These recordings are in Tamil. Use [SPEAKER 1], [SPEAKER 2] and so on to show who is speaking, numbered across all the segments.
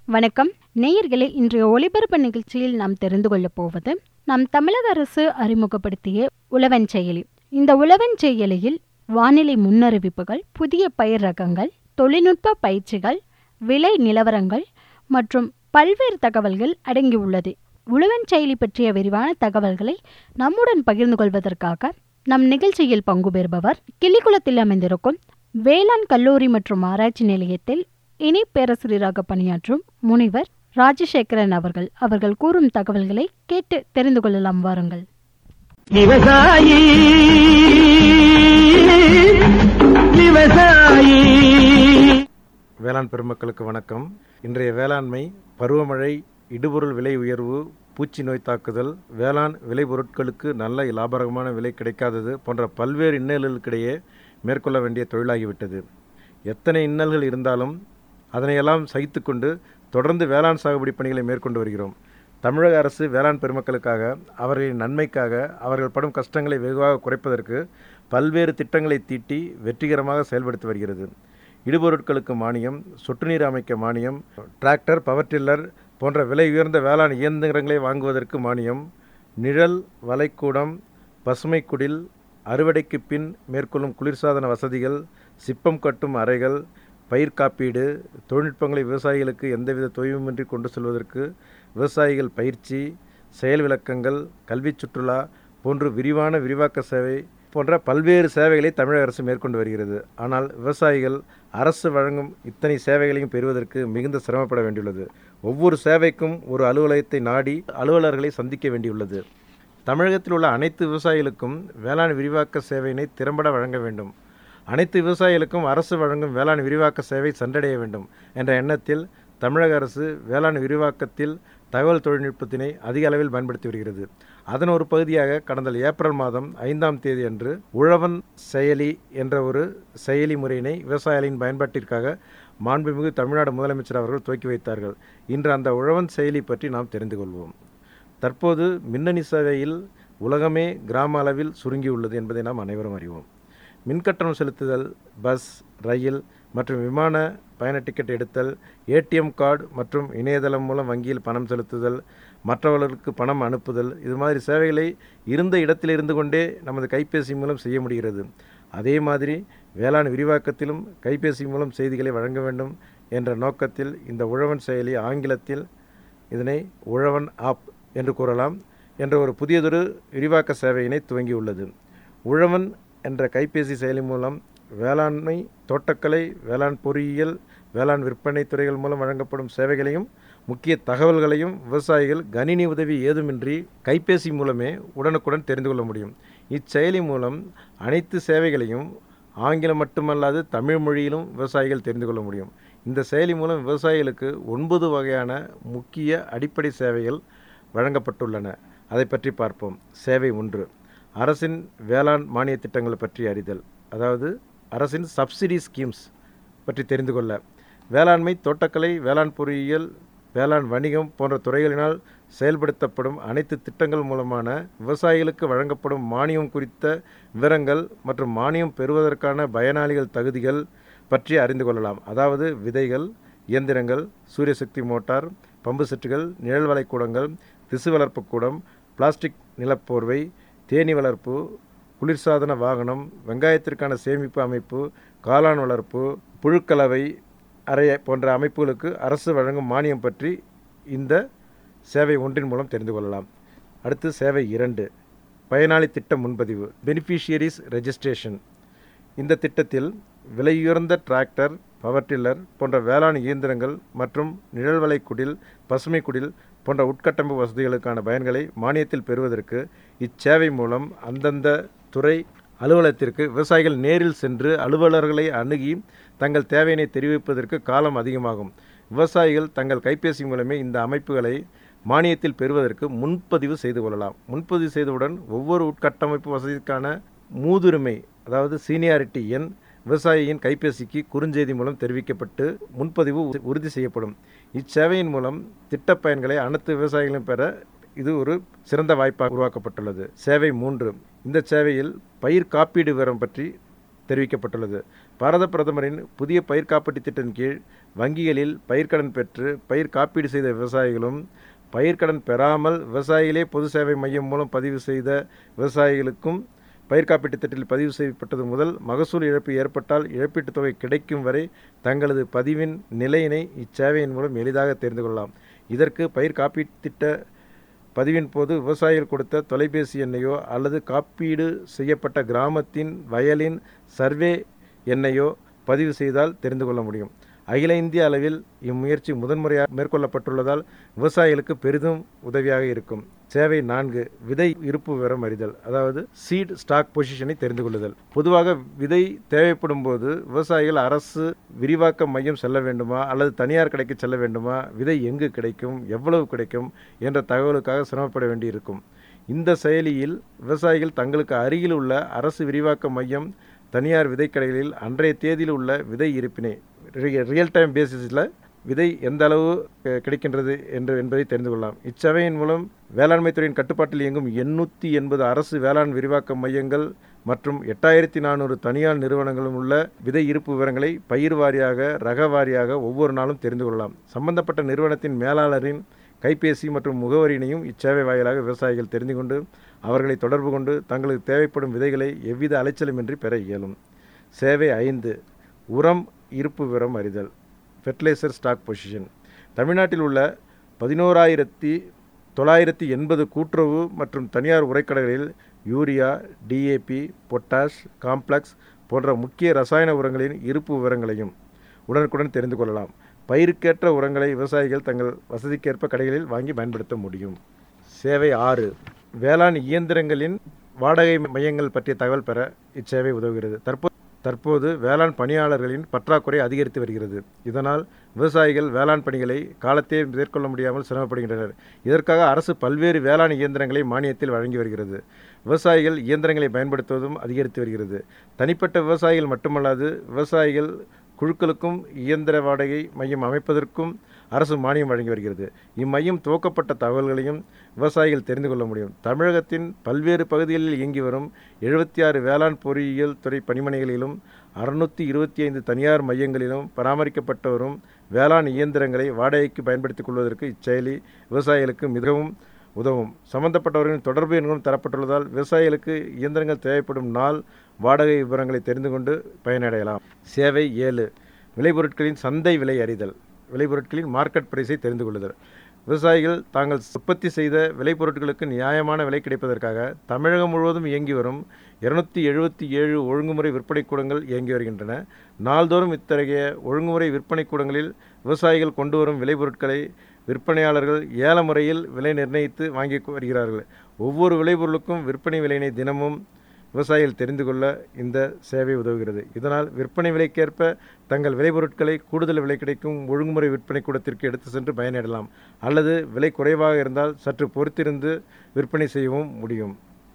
[SPEAKER 1] வணக்கம் நேயர்களே இன்றைய ஒளிபரப்பு நிகழ்ச்சியில் நாம் தெரிந்து கொள்ளப் போவது நம் தமிழக அரசு அறிமுகப்படுத்திய உழவன் செயலி இந்த உழவன் செயலியில் வானிலை முன்னறிவிப்புகள் புதிய பயிர் ரகங்கள் தொழில்நுட்ப பயிற்சிகள் விலை நிலவரங்கள் மற்றும் பல்வேறு தகவல்கள் அடங்கியுள்ளது உழவன் செயலி பற்றிய விரிவான தகவல்களை நம்முடன் பகிர்ந்து கொள்வதற்காக நம் நிகழ்ச்சியில் பங்கு பெறுபவர் கிள்ளிக்குளத்தில் அமைந்திருக்கும் வேளாண் கல்லூரி மற்றும் ஆராய்ச்சி நிலையத்தில் இணை பேராசிரியராக பணியாற்றும் முனிவர் ராஜசேகரன் அவர்கள் அவர்கள் கூறும் தகவல்களை கேட்டு தெரிந்து கொள்ளலாம் வாருங்கள்
[SPEAKER 2] விவசாயி விவசாயி
[SPEAKER 3] வேளாண் பெருமக்களுக்கு வணக்கம் இன்றைய வேளாண்மை பருவமழை இடுபொருள் விலை உயர்வு பூச்சி நோய் தாக்குதல் வேளாண் விளைபொருட்களுக்கு நல்ல லாபகரமான விலை கிடைக்காதது போன்ற பல்வேறு இன்னல்களுக்கிடையே மேற்கொள்ள வேண்டிய தொழிலாகிவிட்டது எத்தனை இன்னல்கள் இருந்தாலும் அதனையெல்லாம் சகித்துக்கொண்டு தொடர்ந்து வேளாண் சாகுபடி பணிகளை மேற்கொண்டு வருகிறோம் தமிழக அரசு வேளாண் பெருமக்களுக்காக அவர்களின் நன்மைக்காக அவர்கள் படும் கஷ்டங்களை வெகுவாக குறைப்பதற்கு பல்வேறு திட்டங்களை தீட்டி வெற்றிகரமாக செயல்படுத்தி வருகிறது இடுபொருட்களுக்கு மானியம் சொட்டு நீர் அமைக்க மானியம் டிராக்டர் பவர் டில்லர் போன்ற விலை உயர்ந்த வேளாண் இயந்திரங்களை வாங்குவதற்கு மானியம் நிழல் வலைக்கூடம் பசுமை குடில் அறுவடைக்கு பின் மேற்கொள்ளும் குளிர்சாதன வசதிகள் சிப்பம் கட்டும் அறைகள் பயிர் காப்பீடு தொழில்நுட்பங்களை விவசாயிகளுக்கு எந்தவித தொய்வுமின்றி கொண்டு செல்வதற்கு விவசாயிகள் பயிற்சி செயல் விளக்கங்கள் கல்வி சுற்றுலா போன்று விரிவான விரிவாக்க சேவை போன்ற பல்வேறு சேவைகளை தமிழக அரசு மேற்கொண்டு வருகிறது ஆனால் விவசாயிகள் அரசு வழங்கும் இத்தனை சேவைகளையும் பெறுவதற்கு மிகுந்த சிரமப்பட வேண்டியுள்ளது ஒவ்வொரு சேவைக்கும் ஒரு அலுவலகத்தை நாடி அலுவலர்களை சந்திக்க வேண்டியுள்ளது தமிழகத்தில் உள்ள அனைத்து விவசாயிகளுக்கும் வேளாண் விரிவாக்க சேவையினை திறம்பட வழங்க வேண்டும் அனைத்து விவசாயிகளுக்கும் அரசு வழங்கும் வேளாண் விரிவாக்க சேவை சென்றடைய வேண்டும் என்ற எண்ணத்தில் தமிழக அரசு வேளாண் விரிவாக்கத்தில் தகவல் தொழில்நுட்பத்தினை அதிக அளவில் பயன்படுத்தி வருகிறது அதன் ஒரு பகுதியாக கடந்த ஏப்ரல் மாதம் ஐந்தாம் தேதி அன்று உழவன் செயலி என்ற ஒரு செயலி முறையினை விவசாயிகளின் பயன்பாட்டிற்காக மாண்புமிகு தமிழ்நாடு முதலமைச்சர் அவர்கள் துவக்கி வைத்தார்கள் இன்று அந்த உழவன் செயலி பற்றி நாம் தெரிந்து கொள்வோம் தற்போது மின்னணு சேவையில் உலகமே கிராம அளவில் சுருங்கியுள்ளது என்பதை நாம் அனைவரும் அறிவோம் மின்கட்டணம் செலுத்துதல் பஸ் ரயில் மற்றும் விமான பயண டிக்கெட் எடுத்தல் ஏடிஎம் கார்டு மற்றும் இணையதளம் மூலம் வங்கியில் பணம் செலுத்துதல் மற்றவர்களுக்கு பணம் அனுப்புதல் இது மாதிரி சேவைகளை இருந்த இடத்தில் இருந்து கொண்டே நமது கைபேசி மூலம் செய்ய முடிகிறது அதே மாதிரி வேளாண் விரிவாக்கத்திலும் கைபேசி மூலம் செய்திகளை வழங்க வேண்டும் என்ற நோக்கத்தில் இந்த உழவன் செயலி ஆங்கிலத்தில் இதனை உழவன் ஆப் என்று கூறலாம் என்ற ஒரு புதியதொரு விரிவாக்க சேவையினை துவங்கியுள்ளது உழவன் என்ற கைபேசி செயலி மூலம் வேளாண்மை தோட்டக்கலை வேளாண் பொறியியல் வேளாண் விற்பனை துறைகள் மூலம் வழங்கப்படும் சேவைகளையும் முக்கிய தகவல்களையும் விவசாயிகள் கணினி உதவி ஏதுமின்றி கைபேசி மூலமே உடனுக்குடன் தெரிந்து கொள்ள முடியும் இச்செயலி மூலம் அனைத்து சேவைகளையும் ஆங்கிலம் மட்டுமல்லாது தமிழ் மொழியிலும் விவசாயிகள் தெரிந்து கொள்ள முடியும் இந்த செயலி மூலம் விவசாயிகளுக்கு ஒன்பது வகையான முக்கிய அடிப்படை சேவைகள் வழங்கப்பட்டுள்ளன அதை பற்றி பார்ப்போம் சேவை ஒன்று அரசின் வேளாண் மானிய திட்டங்கள் பற்றி அறிதல் அதாவது அரசின் சப்சிடி ஸ்கீம்ஸ் பற்றி தெரிந்து கொள்ள வேளாண்மை தோட்டக்கலை வேளாண் பொறியியல் வேளாண் வணிகம் போன்ற துறைகளினால் செயல்படுத்தப்படும் அனைத்து திட்டங்கள் மூலமான விவசாயிகளுக்கு வழங்கப்படும் மானியம் குறித்த விவரங்கள் மற்றும் மானியம் பெறுவதற்கான பயனாளிகள் தகுதிகள் பற்றி அறிந்து கொள்ளலாம் அதாவது விதைகள் இயந்திரங்கள் சூரியசக்தி மோட்டார் பம்பு செட்டுகள் நிழல் வளைக்கூடங்கள் திசு வளர்ப்பு கூடம் பிளாஸ்டிக் நிலப்போர்வை தேனி வளர்ப்பு குளிர்சாதன வாகனம் வெங்காயத்திற்கான சேமிப்பு அமைப்பு காளான் வளர்ப்பு புழுக்கலவை அறை போன்ற அமைப்புகளுக்கு அரசு வழங்கும் மானியம் பற்றி இந்த சேவை ஒன்றின் மூலம் தெரிந்து கொள்ளலாம் அடுத்து சேவை இரண்டு பயனாளி திட்ட முன்பதிவு பெனிஃபிஷியரிஸ் ரெஜிஸ்ட்ரேஷன் இந்த திட்டத்தில் விலையுயர்ந்த டிராக்டர் பவர் டில்லர் போன்ற வேளாண் இயந்திரங்கள் மற்றும் நிழல்வலை குடில் பசுமை குடில் போன்ற உட்கட்டமைப்பு வசதிகளுக்கான பயன்களை மானியத்தில் பெறுவதற்கு இச்சேவை மூலம் அந்தந்த துறை அலுவலகத்திற்கு விவசாயிகள் நேரில் சென்று அலுவலர்களை அணுகி தங்கள் தேவையினை தெரிவிப்பதற்கு காலம் அதிகமாகும் விவசாயிகள் தங்கள் கைபேசி மூலமே இந்த அமைப்புகளை மானியத்தில் பெறுவதற்கு முன்பதிவு செய்து கொள்ளலாம் முன்பதிவு செய்தவுடன் ஒவ்வொரு உட்கட்டமைப்பு வசதிக்கான மூதுரிமை அதாவது சீனியாரிட்டி எண் விவசாயியின் கைபேசிக்கு குறுஞ்செய்தி மூலம் தெரிவிக்கப்பட்டு முன்பதிவு உறுதி செய்யப்படும் இச்சேவையின் மூலம் திட்டப் பயன்களை அனைத்து விவசாயிகளும் பெற இது ஒரு சிறந்த வாய்ப்பாக உருவாக்கப்பட்டுள்ளது சேவை மூன்று இந்த சேவையில் பயிர் காப்பீடு விவரம் பற்றி தெரிவிக்கப்பட்டுள்ளது பாரத பிரதமரின் புதிய பயிர் காப்பீட்டு திட்டத்தின் கீழ் வங்கிகளில் பயிர்க்கடன் பெற்று பயிர் காப்பீடு செய்த விவசாயிகளும் பயிர்க்கடன் பெறாமல் விவசாயிகளே பொது சேவை மையம் மூலம் பதிவு செய்த விவசாயிகளுக்கும் பயிர் காப்பீட்டு திட்டத்தில் பதிவு செய்யப்பட்டது முதல் மகசூல் இழப்பு ஏற்பட்டால் இழப்பீட்டுத் தொகை கிடைக்கும் வரை தங்களது பதிவின் நிலையினை இச்சேவையின் மூலம் எளிதாக தெரிந்து கொள்ளலாம் இதற்கு பயிர் காப்பீட்டு திட்ட பதிவின் போது விவசாயிகள் கொடுத்த தொலைபேசி எண்ணையோ அல்லது காப்பீடு செய்யப்பட்ட கிராமத்தின் வயலின் சர்வே எண்ணையோ பதிவு செய்தால் தெரிந்து கொள்ள முடியும் அகில இந்திய அளவில் இம்முயற்சி முதன்முறையாக மேற்கொள்ளப்பட்டுள்ளதால் விவசாயிகளுக்கு பெரிதும் உதவியாக இருக்கும் சேவை நான்கு விதை இருப்பு விவரம் அறிதல் அதாவது சீட் ஸ்டாக் பொசிஷனை தெரிந்து கொள்ளுதல் பொதுவாக விதை தேவைப்படும் போது விவசாயிகள் அரசு விரிவாக்க மையம் செல்ல வேண்டுமா அல்லது தனியார் கடைக்கு செல்ல வேண்டுமா விதை எங்கு கிடைக்கும் எவ்வளவு கிடைக்கும் என்ற தகவலுக்காக சிரமப்பட வேண்டியிருக்கும் இந்த செயலியில் விவசாயிகள் தங்களுக்கு அருகில் உள்ள அரசு விரிவாக்க மையம் தனியார் விதைக்கடைகளில் அன்றைய தேதியில் உள்ள விதை இருப்பினை ரியல் டைம் பேசிஸில் விதை எந்த அளவு அஹ், கிடைக்கின்றது என்று என்பதை தெரிந்து கொள்ளலாம் இச்சபையின் மூலம் வேளாண்மை துறையின் கட்டுப்பாட்டில் இயங்கும் எண்ணூற்றி எண்பது அரசு வேளாண் விரிவாக்க மையங்கள் மற்றும் எட்டாயிரத்தி நானூறு தனியார் நிறுவனங்களும் உள்ள விதை இருப்பு விவரங்களை பயிர் வாரியாக ரக வாரியாக ஒவ்வொரு நாளும் தெரிந்து கொள்ளலாம் சம்பந்தப்பட்ட நிறுவனத்தின் மேலாளரின் கைபேசி மற்றும் முகவரியினையும் இச்சேவை வாயிலாக விவசாயிகள் தெரிந்து கொண்டு அவர்களை தொடர்பு கொண்டு தங்களுக்கு தேவைப்படும் விதைகளை எவ்வித அலைச்சலுமின்றி பெற இயலும் சேவை ஐந்து உரம் இருப்பு விவரம் அறிதல் ஃபெர்டிலைசர் ஸ்டாக் பொசிஷன் தமிழ்நாட்டில் உள்ள பதினோராயிரத்தி தொள்ளாயிரத்தி எண்பது கூட்டுறவு மற்றும் தனியார் உரைக்கடைகளில் யூரியா டிஏபி பொட்டாஷ் காம்ப்ளெக்ஸ் போன்ற முக்கிய ரசாயன உரங்களின் இருப்பு விவரங்களையும் உடனுக்குடன் தெரிந்து கொள்ளலாம் பயிருக்கேற்ற உரங்களை விவசாயிகள் தங்கள் வசதிக்கேற்ப கடைகளில் வாங்கி பயன்படுத்த முடியும் சேவை ஆறு வேளாண் இயந்திரங்களின் வாடகை மையங்கள் பற்றிய தகவல் பெற இச்சேவை உதவுகிறது தற்போது தற்போது வேளாண் பணியாளர்களின் பற்றாக்குறை அதிகரித்து வருகிறது இதனால் விவசாயிகள் வேளாண் பணிகளை காலத்தே மேற்கொள்ள முடியாமல் சிரமப்படுகின்றனர் இதற்காக அரசு பல்வேறு வேளாண் இயந்திரங்களை மானியத்தில் வழங்கி வருகிறது விவசாயிகள் இயந்திரங்களை பயன்படுத்துவதும் அதிகரித்து வருகிறது தனிப்பட்ட விவசாயிகள் மட்டுமல்லாது விவசாயிகள் குழுக்களுக்கும் இயந்திர வாடகை மையம் அமைப்பதற்கும் அரசு மானியம் வழங்கி வருகிறது இம்மையம் துவக்கப்பட்ட தகவல்களையும் விவசாயிகள் தெரிந்து கொள்ள முடியும் தமிழகத்தின் பல்வேறு பகுதிகளில் இயங்கி வரும் எழுபத்தி ஆறு வேளாண் பொறியியல் துறை பணிமனைகளிலும் அறுநூற்றி இருபத்தி ஐந்து தனியார் மையங்களிலும் பராமரிக்கப்பட்டு வரும் வேளாண் இயந்திரங்களை வாடகைக்கு பயன்படுத்திக் கொள்வதற்கு இச்செயலி விவசாயிகளுக்கு மிகவும் உதவும் சம்பந்தப்பட்டவர்களின் தொடர்பு எண்களும் தரப்பட்டுள்ளதால் விவசாயிகளுக்கு இயந்திரங்கள் தேவைப்படும் நாள் வாடகை விவரங்களை தெரிந்து கொண்டு பயனடையலாம் சேவை ஏழு விளைபொருட்களின் சந்தை விலை அறிதல் விளைபொருட்களின் மார்க்கெட் பிரைஸை தெரிந்து கொள்ளுதல் விவசாயிகள் தாங்கள் உற்பத்தி செய்த விளைபொருட்களுக்கு நியாயமான விலை கிடைப்பதற்காக தமிழகம் முழுவதும் இயங்கி வரும் இருநூத்தி எழுபத்தி ஏழு ஒழுங்குமுறை விற்பனை கூடங்கள் இயங்கி வருகின்றன நாள்தோறும் இத்தகைய ஒழுங்குமுறை விற்பனை கூடங்களில் விவசாயிகள் கொண்டு வரும் விளைபொருட்களை விற்பனையாளர்கள் ஏல முறையில் விலை நிர்ணயித்து வாங்கி வருகிறார்கள் ஒவ்வொரு விளைபொருளுக்கும் விற்பனை விலையினை தினமும் விவசாயிகள் தெரிந்து கொள்ள இந்த சேவை உதவுகிறது இதனால் விற்பனை விலைக்கேற்ப தங்கள் விளைபொருட்களை கூடுதல் விலை கிடைக்கும் ஒழுங்குமுறை விற்பனை கூடத்திற்கு எடுத்து சென்று பயனிடலாம் அல்லது விலை குறைவாக இருந்தால் சற்று பொறுத்திருந்து விற்பனை செய்யவும் முடியும்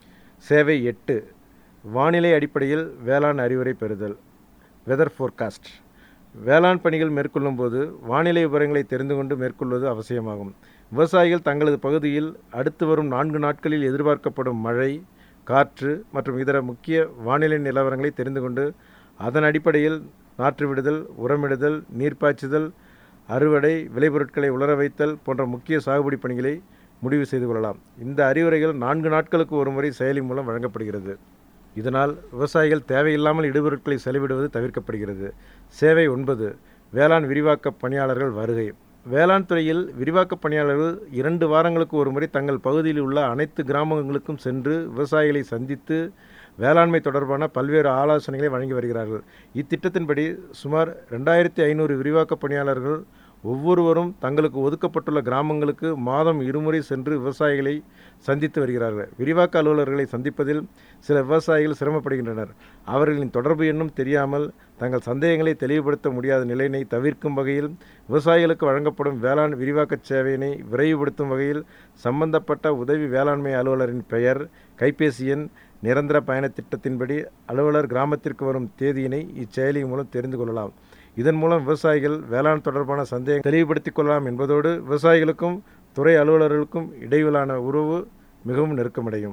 [SPEAKER 3] சேவை எட்டு வானிலை அடிப்படையில் வேளாண் அறிவுரை பெறுதல் வெதர் ஃபோர்காஸ்ட் வேளாண் பணிகள் மேற்கொள்ளும் போது வானிலை விவரங்களை தெரிந்து கொண்டு மேற்கொள்வது அவசியமாகும் விவசாயிகள் தங்களது பகுதியில் அடுத்து வரும் நான்கு நாட்களில் எதிர்பார்க்கப்படும் மழை காற்று மற்றும் இதர முக்கிய வானிலை நிலவரங்களை தெரிந்து கொண்டு அதன் அடிப்படையில் நாற்று விடுதல் உரமிடுதல் நீர்ப்பாய்ச்சுதல் அறுவடை விளைபொருட்களை உலர வைத்தல் போன்ற முக்கிய சாகுபடி பணிகளை முடிவு செய்து கொள்ளலாம் இந்த அறிவுரைகள் நான்கு நாட்களுக்கு ஒருமுறை செயலி மூலம் வழங்கப்படுகிறது இதனால் விவசாயிகள் தேவையில்லாமல் இடுபொருட்களை செலவிடுவது தவிர்க்கப்படுகிறது சேவை ஒன்பது வேளாண் விரிவாக்க பணியாளர்கள் வருகை வேளாண் துறையில் விரிவாக்க பணியாளர்கள் இரண்டு வாரங்களுக்கு ஒரு முறை தங்கள் பகுதியில் உள்ள அனைத்து கிராமங்களுக்கும் சென்று விவசாயிகளை சந்தித்து வேளாண்மை தொடர்பான பல்வேறு ஆலோசனைகளை வழங்கி வருகிறார்கள் இத்திட்டத்தின்படி சுமார் ரெண்டாயிரத்தி ஐநூறு விரிவாக்க பணியாளர்கள் ஒவ்வொருவரும் தங்களுக்கு ஒதுக்கப்பட்டுள்ள கிராமங்களுக்கு மாதம் இருமுறை சென்று விவசாயிகளை சந்தித்து வருகிறார்கள் விரிவாக்க அலுவலர்களை சந்திப்பதில் சில விவசாயிகள் சிரமப்படுகின்றனர் அவர்களின் தொடர்பு எண்ணும் தெரியாமல் தங்கள் சந்தேகங்களை தெளிவுபடுத்த முடியாத நிலையினை தவிர்க்கும் வகையில் விவசாயிகளுக்கு வழங்கப்படும் வேளாண் விரிவாக்க சேவையினை விரைவுபடுத்தும் வகையில் சம்பந்தப்பட்ட உதவி வேளாண்மை அலுவலரின் பெயர் கைபேசி எண் நிரந்தர பயண திட்டத்தின்படி அலுவலர் கிராமத்திற்கு வரும் தேதியினை இச்செயலி மூலம் தெரிந்து கொள்ளலாம் இதன் மூலம் விவசாயிகள் வேளாண் தொடர்பான சந்தேகம் தெளிவுபடுத்திக் கொள்ளலாம் என்பதோடு விவசாயிகளுக்கும் துறை அலுவலர்களுக்கும் இடையிலான உறவு மிகவும் நெருக்கமடையும்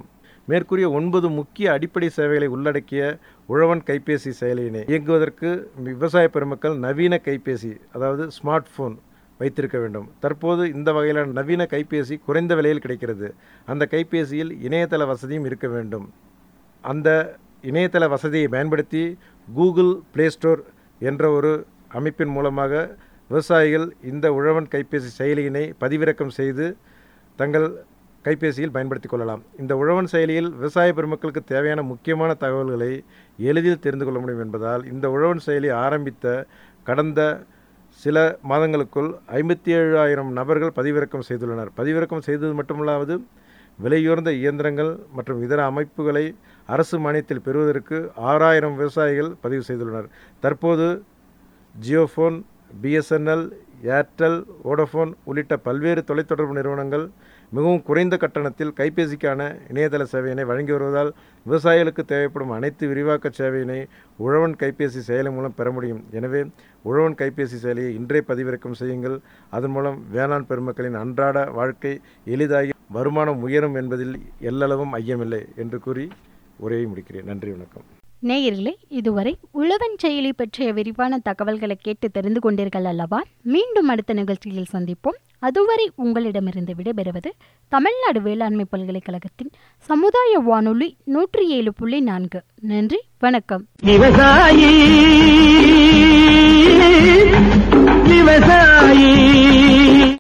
[SPEAKER 3] மேற்கூறிய ஒன்பது முக்கிய அடிப்படை சேவைகளை உள்ளடக்கிய உழவன் கைபேசி செயலியினை இயங்குவதற்கு விவசாய பெருமக்கள் நவீன கைபேசி அதாவது ஸ்மார்ட் போன் வைத்திருக்க வேண்டும் தற்போது இந்த வகையிலான நவீன கைபேசி குறைந்த விலையில் கிடைக்கிறது அந்த கைபேசியில் இணையதள வசதியும் இருக்க வேண்டும் அந்த இணையதள வசதியை பயன்படுத்தி கூகுள் பிளே ஸ்டோர் என்ற ஒரு அமைப்பின் மூலமாக விவசாயிகள் இந்த உழவன் கைபேசி செயலியினை பதிவிறக்கம் செய்து தங்கள் கைபேசியில் பயன்படுத்திக் கொள்ளலாம் இந்த உழவன் செயலியில் விவசாய பெருமக்களுக்கு தேவையான முக்கியமான தகவல்களை எளிதில் தெரிந்து கொள்ள முடியும் என்பதால் இந்த உழவன் செயலி ஆரம்பித்த கடந்த சில மாதங்களுக்குள் ஐம்பத்தி ஏழாயிரம் நபர்கள் பதிவிறக்கம் செய்துள்ளனர் பதிவிறக்கம் செய்தது மட்டுமல்லாது விலையுயர்ந்த இயந்திரங்கள் மற்றும் இதர அமைப்புகளை அரசு மானியத்தில் பெறுவதற்கு ஆறாயிரம் விவசாயிகள் பதிவு செய்துள்ளனர் தற்போது ஜியோஃபோன் பிஎஸ்என்எல் ஏர்டெல் வோடஃபோன் உள்ளிட்ட பல்வேறு தொலைத்தொடர்பு நிறுவனங்கள் மிகவும் குறைந்த கட்டணத்தில் கைபேசிக்கான இணையதள சேவையினை வழங்கி வருவதால் விவசாயிகளுக்கு தேவைப்படும் அனைத்து விரிவாக்க சேவையினை உழவன் கைபேசி செயலி மூலம் பெற முடியும் எனவே உழவன் கைபேசி செயலியை இன்றே பதிவிறக்கம் செய்யுங்கள் அதன் மூலம் வேளாண் பெருமக்களின் அன்றாட வாழ்க்கை எளிதாகி வருமானம் உயரும் என்பதில் எல்லளவும் ஐயமில்லை என்று கூறி உரையை முடிக்கிறேன் நன்றி வணக்கம்
[SPEAKER 1] நேயர்களே இதுவரை உழவன் செயலி பற்றிய விரிவான தகவல்களை கேட்டு தெரிந்து கொண்டீர்கள் அல்லவா மீண்டும் அடுத்த நிகழ்ச்சியில் சந்திப்போம் அதுவரை உங்களிடமிருந்து விடைபெறுவது தமிழ்நாடு வேளாண்மை பல்கலைக்கழகத்தின் சமுதாய வானொலி நூற்றி ஏழு புள்ளி நான்கு நன்றி வணக்கம்
[SPEAKER 2] விவசாயி விவசாயி